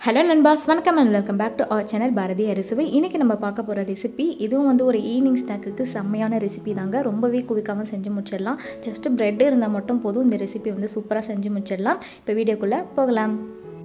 hello நண்பாஸ் வணக்கம் and welcome back to our channel Bharathi Arusuvai இன்றைக்கி நம்ம பார்க்க போகிற ரெசிபி இதுவும் வந்து ஒரு ஈவினிங் ஸ்நாக்குக்கு செம்மையான ரெசிபி தாங்க ரொம்பவே குவிக்காமல் செஞ்சு முடிச்சிடலாம் ஜஸ்ட் பிரெட் இருந்தால் மட்டும் போதும் இந்த ரெசிபி வந்து சூப்பராக செஞ்சு முடிச்சிடலாம் இப்போ வீடியோக்குள்ளே போகலாம்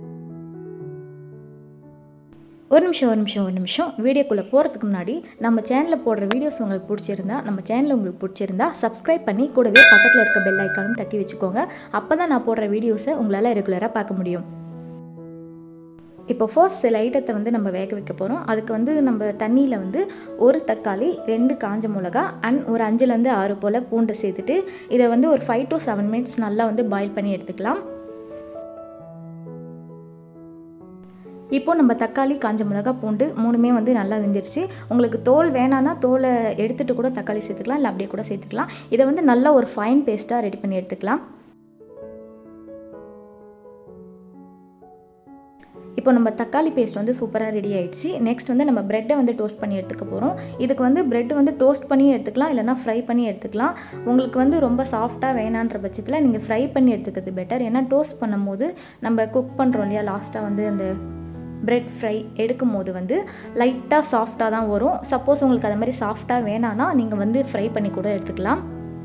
ஒரு நிமிஷம் ஒரு நிமிஷம் ஒரு நிமிஷம் வீடியோக்குள்ளே போகிறதுக்கு முன்னாடி நம்ம சேனலில் போடுற வீடியோஸ் உங்களுக்கு பிடிச்சிருந்தா நம்ம சேனல் உங்களுக்கு பிடிச்சிருந்தா சப்ஸ்கிரைப் பண்ணி கூடவே பக்கத்தில் இருக்க பெல் ஐக்கானும் தட்டி வச்சுக்கோங்க அப்போ தான் நான் போடுற வீடியோஸை உங்களால் ரெகுலராக பார்க்க முடியும் இப்போ ஃபர்ஸ்ட் சில ஐட்டத்தை வந்து நம்ம வேக வைக்க போகிறோம் அதுக்கு வந்து நம்ம தண்ணியில் வந்து ஒரு தக்காளி ரெண்டு காஞ்ச மிளகா அண்ட் ஒரு அஞ்சுலேருந்து ஆறு போல் பூண்டை சேர்த்துட்டு இதை வந்து ஒரு ஃபைவ் டு செவன் மினிட்ஸ் நல்லா வந்து பாயில் பண்ணி எடுத்துக்கலாம் இப்போ நம்ம தக்காளி காஞ்ச மிளகா பூண்டு மூணுமே வந்து நல்லா வெந்துருச்சு உங்களுக்கு தோல் வேணான்னா தோலை எடுத்துகிட்டு கூட தக்காளி சேர்த்துக்கலாம் இல்லை அப்படியே கூட சேர்த்துக்கலாம் இதை வந்து நல்லா ஒரு ஃபைன் பேஸ்ட்டாக ரெடி பண்ணி எடுத்துக்கலாம் இப்போ நம்ம தக்காளி பேஸ்ட் வந்து சூப்பராக ரெடி ஆயிடுச்சு நெக்ஸ்ட் வந்து நம்ம ப்ரெட்டை வந்து டோஸ்ட் பண்ணி எடுத்துக்க போகிறோம் இதுக்கு வந்து ப்ரெட் வந்து டோஸ்ட் பண்ணி எடுத்துக்கலாம் இல்லைனா ஃப்ரை பண்ணி எடுத்துக்கலாம் உங்களுக்கு வந்து ரொம்ப சாஃப்டாக வேணான்ற பட்சத்தில் நீங்கள் ஃப்ரை பண்ணி எடுத்துக்கிறது பெட்டர் ஏன்னா டோஸ்ட் பண்ணும்போது நம்ம குக் பண்ணுறோம் இல்லையா லாஸ்ட்டாக வந்து அந்த பிரெட் ஃப்ரை எடுக்கும் போது வந்து லைட்டாக சாஃப்டாக தான் வரும் சப்போஸ் உங்களுக்கு அது மாதிரி சாஃப்டாக வேணான்னா நீங்கள் வந்து ஃப்ரை பண்ணி கூட எடுத்துக்கலாம்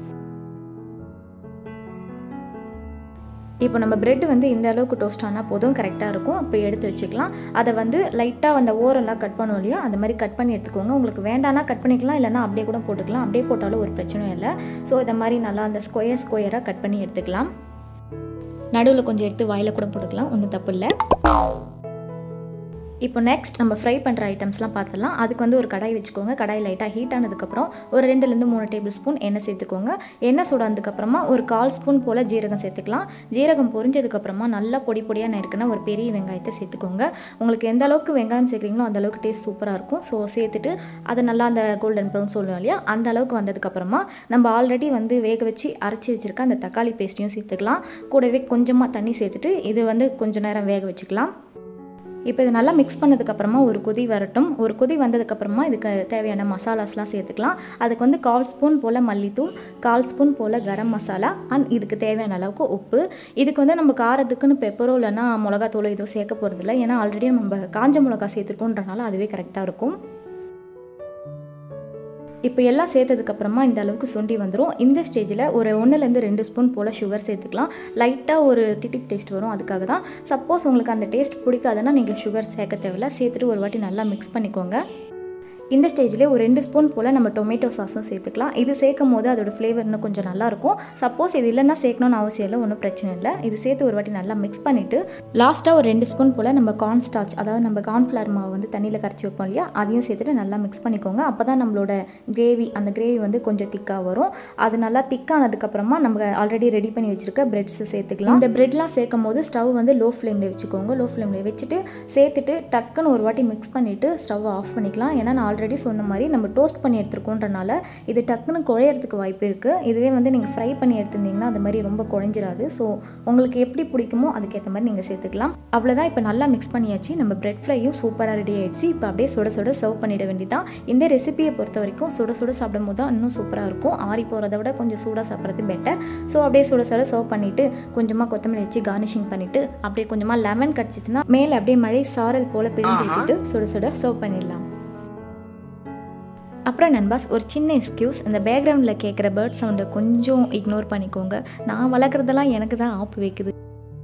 இப்போ நம்ம ப்ரெட் வந்து இந்த அளவுக்கு டோஸ்ட் ஆனால் போதும் கரெக்டாக இருக்கும் இப்போ எடுத்து வச்சுக்கலாம் அதை வந்து லைட்டாக அந்த ஓரெல்லாம் கட் பண்ணுவோம் இல்லையா அந்த மாதிரி கட் பண்ணி எடுத்துக்கோங்க உங்களுக்கு வேண்டானா கட் பண்ணிக்கலாம் இல்லைனா அப்படியே கூட போட்டுக்கலாம் அப்படியே போட்டாலும் ஒரு பிரச்சனையும் இல்லை ஸோ இதை மாதிரி நல்லா அந்த ஸ்கொயர் ஸ்கொயராக கட் பண்ணி எடுத்துக்கலாம் நடுவில் கொஞ்சம் எடுத்து வாயில் கூட போட்டுக்கலாம் ஒன்றும் தப்பு இல்லை இப்போ நெக்ஸ்ட் நம்ம ஃப்ரை பண்ணுற ஐட்டம்ஸ்லாம் பார்த்துடலாம் அதுக்கு வந்து ஒரு கடாய் வச்சுக்கோங்க கடாய் லைட்டாக ஹீட் ஆனதுக்கப்புறம் ஒரு ரெண்டுலேருந்து மூணு டேபிள் ஸ்பூன் எண்ணெய் சேர்த்துக்கோங்க எண்ணெய் சூடானதுக்கப்புறமா ஒரு கால் ஸ்பூன் போல் ஜீரகம் சேர்த்துக்கலாம் ஜீரகம் பொரிஞ்சதுக்கப்புறமா நல்லா பொடி பொடியாக நறுக்குன்னா ஒரு பெரிய வெங்காயத்தை சேர்த்துக்கோங்க உங்களுக்கு எந்த அளவுக்கு வெங்காயம் சேர்க்குறீங்களோ அந்த அளவுக்கு டேஸ்ட் சூப்பராக இருக்கும் ஸோ சேர்த்துட்டு அதை நல்லா அந்த கோல்டன் ப்ரௌன் சொல்லுவோம் இல்லையா அந்த அளவுக்கு வந்ததுக்கப்புறமா நம்ம ஆல்ரெடி வந்து வேக வச்சு அரைச்சி வச்சுருக்க அந்த தக்காளி பேஸ்ட்டையும் சேர்த்துக்கலாம் கூடவே கொஞ்சமாக தண்ணி சேர்த்துட்டு இது வந்து கொஞ்சம் நேரம் வேக வச்சுக்கலாம் இப்போ இது நல்லா மிக்ஸ் பண்ணதுக்கப்புறமா ஒரு கொதி வரட்டும் ஒரு கொதி வந்ததுக்கப்புறமா இதுக்கு தேவையான மசாலாஸ்லாம் சேர்த்துக்கலாம் அதுக்கு வந்து கால் ஸ்பூன் போல் மல்லித்தூள் கால் ஸ்பூன் போல் கரம் மசாலா அண்ட் இதுக்கு தேவையான அளவுக்கு உப்பு இதுக்கு வந்து நம்ம காரத்துக்குன்னு பெப்பரோ இல்லைன்னா மிளகாத்தூளோ எதுவும் சேர்க்க போகிறதில்ல ஏன்னா ஆல்ரெடி நம்ம காஞ்ச மிளகா சேர்த்துருக்கோன்றனால அதுவே கரெக்டாக இருக்கும் இப்போ எல்லாம் சேர்த்ததுக்கப்புறமா இந்த அளவுக்கு சுண்டி வந்துடும் இந்த ஸ்டேஜில் ஒரு ஒன்றுலேருந்து ரெண்டு ஸ்பூன் போல் சுகர் சேர்த்துக்கலாம் லைட்டாக ஒரு திட்டிக் டேஸ்ட் வரும் அதுக்காக தான் சப்போஸ் உங்களுக்கு அந்த டேஸ்ட் பிடிக்காதுன்னா நீங்கள் சுகர் சேர்க்க தேவையில்ல சேர்த்துட்டு ஒரு வாட்டி நல்லா மிக்ஸ் பண்ணிக்கோங்க இந்த ஸ்டேஜ்லேயே ஒரு ரெண்டு ஸ்பூன் போல் நம்ம டொமேட்டோ சாஸும் சேர்த்துக்கலாம் இது சேர்க்கும் போது அதோட ஃப்ளேவர் இன்னும் கொஞ்சம் நல்லாயிருக்கும் சப்போஸ் இது இல்லைன்னா சேர்க்கணும்னு அவசியம் இல்லை ஒன்றும் பிரச்சனை இல்லை இது சேர்த்து ஒரு வாட்டி நல்லா மிக்ஸ் பண்ணிவிட்டு லாஸ்ட்டாக ஒரு ரெண்டு ஸ்பூன் போல் நம்ம கார்ன் ஸ்டார்ச் அதாவது நம்ம கார்ன்ஃப்ளவர் மாவு வந்து தண்ணியில் கரைச்சி வைப்போம் இல்லையா அதையும் சேர்த்துட்டு நல்லா மிக்ஸ் பண்ணிக்கோங்க அப்போ தான் நம்மளோட கிரேவி அந்த கிரேவி வந்து கொஞ்சம் திக்காக வரும் அது நல்லா திக்கானதுக்கப்புறமா நம்ம ஆல்ரெடி ரெடி பண்ணி வச்சுருக்க பிரெட்ஸ் சேர்த்துக்கலாம் இந்த பிரெட்லாம் சேர்க்கும் போது ஸ்டவ் வந்து லோ ஃப்ளேமில் வச்சுக்கோங்க லோ ஃப்ளேமில் வச்சுட்டு சேர்த்துட்டு டக்குன்னு ஒரு வாட்டி மிக்ஸ் பண்ணிவிட்டு ஸ்டவ் ஆஃப் பண்ணிக்கலாம் ஏன்னா நான் ஆல்ரெடி சொன்ன மாதிரி நம்ம டோஸ்ட் பண்ணி எடுத்துருக்கோன்றனால இது டக்குன்னு குழையிறதுக்கு வாய்ப்பு இருக்குது இதுவே வந்து நீங்கள் ஃப்ரை பண்ணி எடுத்திருந்தீங்கன்னா அது மாதிரி ரொம்ப குழஞ்சிராது ஸோ உங்களுக்கு எப்படி பிடிக்குமோ அதுக்கேற்ற மாதிரி நீங்கள் சேர்த்துக்கலாம் அவ்வளோதான் இப்போ நல்லா மிக்ஸ் பண்ணியாச்சு நம்ம பிரெட் ஃப்ரையும் சூப்பராக ரெடி ஆயிடுச்சு இப்போ அப்படியே சுட சுட சர்வ் பண்ணிட வேண்டியதான் இந்த ரெசிபியை பொறுத்த வரைக்கும் சுட சுட சாப்பிடும் போது தான் இன்னும் சூப்பராக இருக்கும் ஆறி போகிறத விட கொஞ்சம் சூடாக சாப்பிட்றது பெட்டர் ஸோ அப்படியே சுட சுட சர்வ் பண்ணிவிட்டு கொஞ்சமாக கொத்தமல்லி வச்சு கார்னிஷிங் பண்ணிவிட்டு அப்படியே கொஞ்சமாக லெமன் கடிச்சிச்சுன்னா மேலே அப்படியே மழை சாரல் போல் பிரிஞ்சு விட்டுட்டு சுட சுட சர்வ் பண்ணிடலாம் அப்புறம் நண்பாஸ் ஒரு சின்ன எக்ஸ்கியூஸ் இந்த பேக்ரவுண்டில் கேட்குற பேர்ட் சவுண்டை கொஞ்சம் இக்னோர் பண்ணிக்கோங்க நான் வளர்க்குறதெல்லாம் எனக்கு தான் ஆப்பு வைக்குது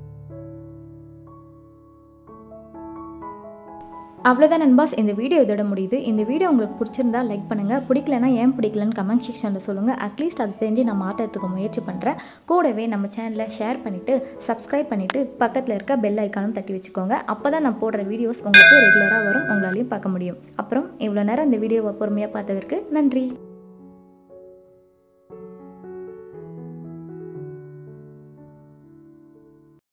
அவ்வளோதான் நண்பாஸ் இந்த வீடியோ இதோட முடியுது இந்த வீடியோ உங்களுக்கு பிடிச்சிருந்தா லைக் பண்ணுங்கள் பிடிக்கலனா ஏன் பிடிக்கலன்னு கமெண்ட் செக்ஷனில் சொல்லுங்கள் அட்லீஸ்ட் அது தெரிஞ்சு நான் மாற்றுறதுக்கு முயற்சி பண்ணுறேன் கூடவே நம்ம சேனலை ஷேர் பண்ணிவிட்டு சப்ஸ்கிரைப் பண்ணிவிட்டு பக்கத்தில் இருக்க பெல் ஐக்கானும் தட்டி வச்சுக்கோங்க அப்போ தான் நான் போடுற வீடியோஸ் உங்களுக்கு ரெகுலராக வரும் உங்களாலையும் பார்க்க முடியும் அப்புறம் இவ்வளோ நேரம் இந்த வீடியோவை பொறுமையாக பார்த்ததற்கு நன்றி